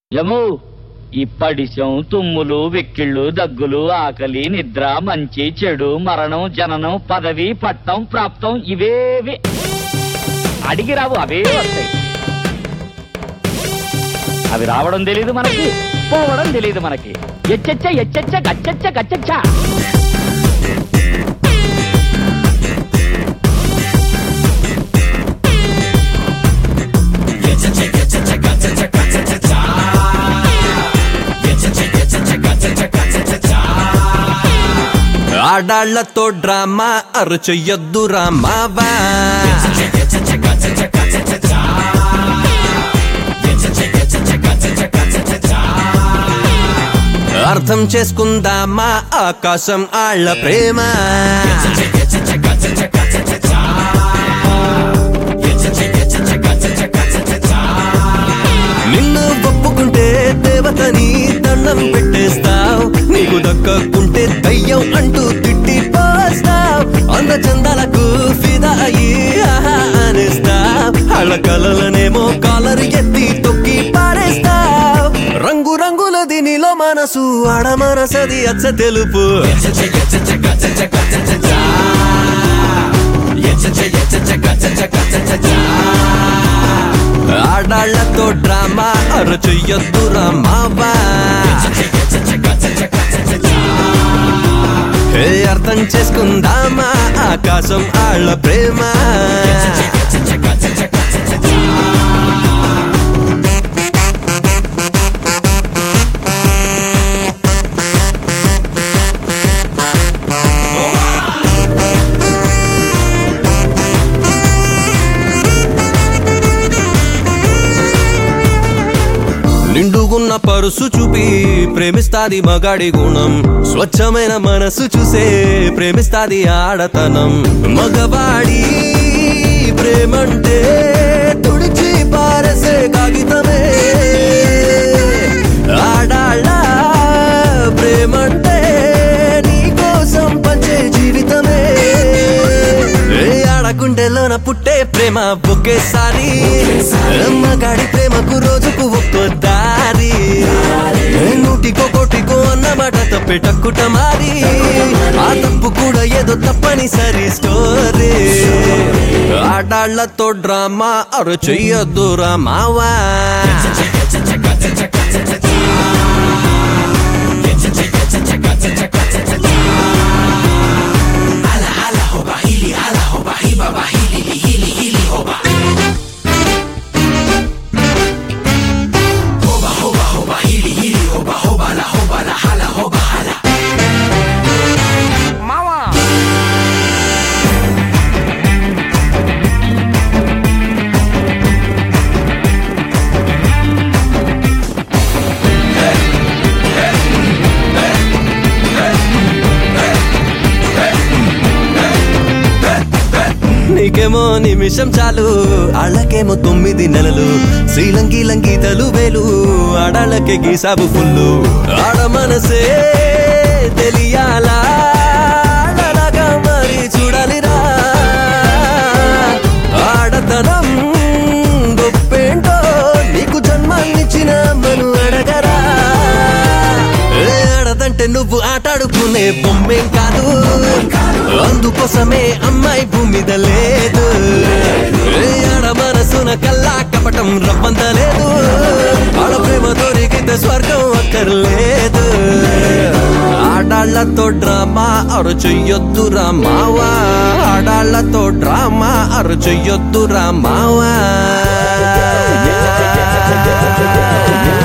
యము ఇప్పడిశం తుమ్ములు వెక్కిళ్ళు దగ్గులు ఆకలి నిద్ర మంచి చెడు మరణం జననం పదవి పట్టం ప్రాప్తం ఇవేవి అడిగి రావు అవే వస్తాయి అవి రావడం తెలియదు మనకి పోవడం తెలియదు మనకి ఎచ్చచ్చ ఎచ్చచ్చ గచ్చచ్చ గచ్చచ్చ ఆడాళ్లతో డ్రామా అరుచెయ్యొద్దు రామావా అర్థం చేసుకుందామా ఆకాశం ఆళ్ళ ప్రేమ నిన్ను ఒప్పుకుంటే దేవతని దండం పెట్టేస్తావు నీకు దక్కకుంటే దయ్యం అంటూ తిట్టి పోస్తావు అంద చందాలకు ఫిదా అయ్యి ఆహా అనేస్తావు వాళ్ళ కలలనేమో కాలరు ఎత్తి తొక్కి పారేస్తావు రంగు రంగుల దీనిలో మనసు ఆడ మనసది అచ్చ తెలుపు ఆడాళ్లతో డ్రామా అరచెయ్యొద్దు రామావా హే అర్థం చేసుకుందామా ఆకాశం ఆళ్ళ ప్రేమ నిండుగున్న పరుసు చూపి ప్రేమిస్తాది మగాడి గుణం స్వచ్ఛమైన మనసు చూసే ప్రేమిస్తాది ఆడతనం మగవాడి ప్రేమంటే తుడిచి పారసే కాగితమే ఆడాళ్ళ ప్రేమంటే నీకోసం పంచే జీవితమే ఏ ఆడకుండెలోన పుట్టే ప్రేమ ఒకేసారి మగాడి ప్రేమకు రోజుకు ఒక్కో దారి ఏ నూటికో కోటికో అన్నమాట తప్పే టక్కుట మారి ఆ తప్పు కూడా ఏదో తప్పనిసరి స్టోరీ ఆడాళ్లతో డ్రామా అరు చెయ్యొద్దు రామావా నీకేమో నిమిషం చాలు ఆళ్ళకేమో తొమ్మిది నెలలు శ్రీలంకి లంగీతలు వేలు ఆడాళ్ళకే గీసాబు ఫుల్లు ఆడ మనసే తెలియాలా ఆడలాగా మరి చూడాలిరా ఆడతనం గొప్పేంటో నీకు జన్మాన్నిచ్చిన మను అడగరా ఏ ఆడదంటే నువ్వు ఆటాడుకునే బొమ్మేం కాదు అందుకోసమే అమ్మాయి భూమి మీద లేదు ఏ ఆడ మనసున కల్లా కపటం రవ్వంత లేదు ఆడ ప్రేమ దొరికితే స్వర్గం అక్కర్లేదు ఆడాళ్లతో డ్రామా అరు చెయ్యొద్దు రామావా ఆడాళ్లతో డ్రామా అరు చెయ్యొద్దు రామావా